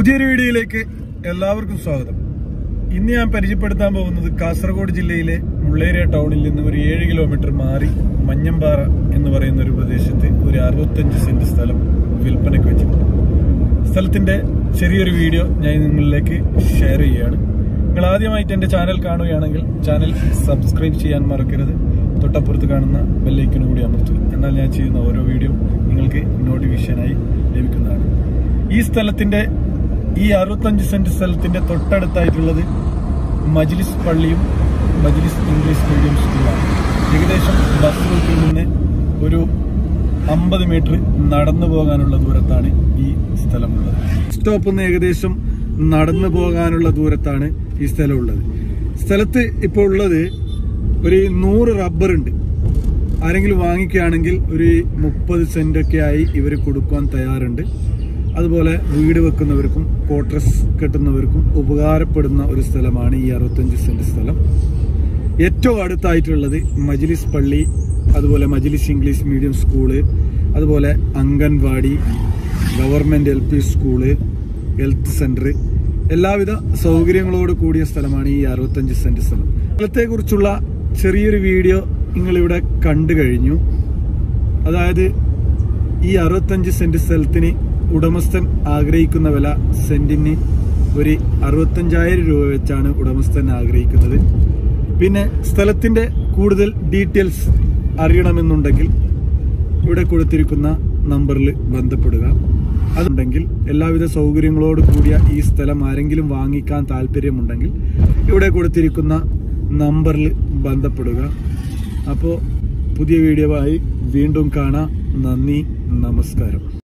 പുതിയൊരു വീഡിയോയിലേക്ക് എല്ലാവർക്കും സ്വാഗതം ഇന്ന് ഞാൻ പരിചയപ്പെടുത്താൻ പോകുന്നത് കാസർഗോഡ് ജില്ലയിലെ മുള്ളേരിയ ടൗണിൽ നിന്ന് ഒരു ഏഴ് കിലോമീറ്റർ മാറി മഞ്ഞമ്പാറ എന്ന് പറയുന്ന ഒരു പ്രദേശത്ത് ഒരു അറുപത്തഞ്ച് സെന്റ് സ്ഥലം വിൽപ്പനയ്ക്ക് വെച്ചിട്ടുണ്ട് സ്ഥലത്തിന്റെ ചെറിയൊരു വീഡിയോ ഞാൻ നിങ്ങളിലേക്ക് ഷെയർ ചെയ്യുകയാണ് നിങ്ങൾ ആദ്യമായിട്ട് എന്റെ ചാനൽ കാണുകയാണെങ്കിൽ ചാനൽ സബ്സ്ക്രൈബ് ചെയ്യാൻ മറക്കരുത് തൊട്ടപ്പുറത്ത് കാണുന്ന ബെല്ലൈക്കനും കൂടി അമർത്തുക എന്നാൽ ഞാൻ ചെയ്യുന്ന ഓരോ വീഡിയോ നിങ്ങൾക്ക് നോട്ടിഫിക്കേഷനായി ലഭിക്കുന്നതാണ് ഈ സ്ഥലത്തിന്റെ ഈ അറുപത്തഞ്ച് സെന്റ് സ്ഥലത്തിന്റെ തൊട്ടടുത്തായിട്ടുള്ളത് മജ്ലിസ് പള്ളിയും മജ്ലിസ് ഇംഗ്ലീഷ് മീഡിയം സ്കൂളാണ് ഏകദേശം ബസ് റൂട്ടിൽ നിന്ന് ഒരു അമ്പത് മീറ്റർ നടന്നു പോകാനുള്ള ദൂരത്താണ് ഈ സ്ഥലമുള്ളത് സ്റ്റോപ്പിൽ നിന്ന് ഏകദേശം നടന്നു പോകാനുള്ള ദൂരത്താണ് ഈ സ്ഥലം ഉള്ളത് സ്ഥലത്ത് ഇപ്പോൾ ഉള്ളത് ഒരു നൂറ് റബ്ബർ ഉണ്ട് ആരെങ്കിലും വാങ്ങിക്കുകയാണെങ്കിൽ ഒരു മുപ്പത് സെന്റ് ഒക്കെ ആയി ഇവർ കൊടുക്കാൻ തയ്യാറുണ്ട് അതുപോലെ വീട് വെക്കുന്നവർക്കും ക്വാർട്ടേഴ്സ് കെട്ടുന്നവർക്കും ഉപകാരപ്പെടുന്ന ഒരു സ്ഥലമാണ് ഈ അറുപത്തഞ്ച് സെന്റ് സ്ഥലം ഏറ്റവും അടുത്തായിട്ടുള്ളത് മജ്ലിസ് പള്ളി അതുപോലെ മജ്ലിസ് ഇംഗ്ലീഷ് മീഡിയം സ്കൂള് അതുപോലെ anganwadi government L P school health centre എല്ലാവിധ സൗകര്യങ്ങളോട് കൂടിയ സ്ഥലമാണ് ഈ അറുപത്തഞ്ച് സെന്റ് സ്ഥലം സ്ഥലത്തെ കുറിച്ചുള്ള ചെറിയൊരു വീഡിയോ നിങ്ങളിവിടെ കണ്ടു കഴിഞ്ഞു അതായത് ഈ അറുപത്തഞ്ച് സെന്റ് സ്ഥലത്തിന് ഉടമസ്ഥൻ ആഗ്രഹിക്കുന്ന വില സെന്റിന് ഒരു അറുപത്തഞ്ചായിരം രൂപ വെച്ചാണ് ഉടമസ്ഥൻ ആഗ്രഹിക്കുന്നത് പിന്നെ സ്ഥലത്തിന്റെ കൂടുതൽ ഡീറ്റെയിൽസ് അറിയണമെന്നുണ്ടെങ്കിൽ ഇവിടെ കൊടുത്തിരിക്കുന്ന നമ്പറിൽ ബന്ധപ്പെടുക അതുണ്ടെങ്കിൽ എല്ലാവിധ സൗകര്യങ്ങളോട് കൂടിയ ഈ സ്ഥലം ആരെങ്കിലും വാങ്ങിക്കാൻ താല്പര്യമുണ്ടെങ്കിൽ ഇവിടെ കൊടുത്തിരിക്കുന്ന നമ്പറിൽ ബന്ധപ്പെടുക അപ്പോൾ പുതിയ വീഡിയോ ആയി വീണ്ടും കാണാം നന്ദി നമസ്കാരം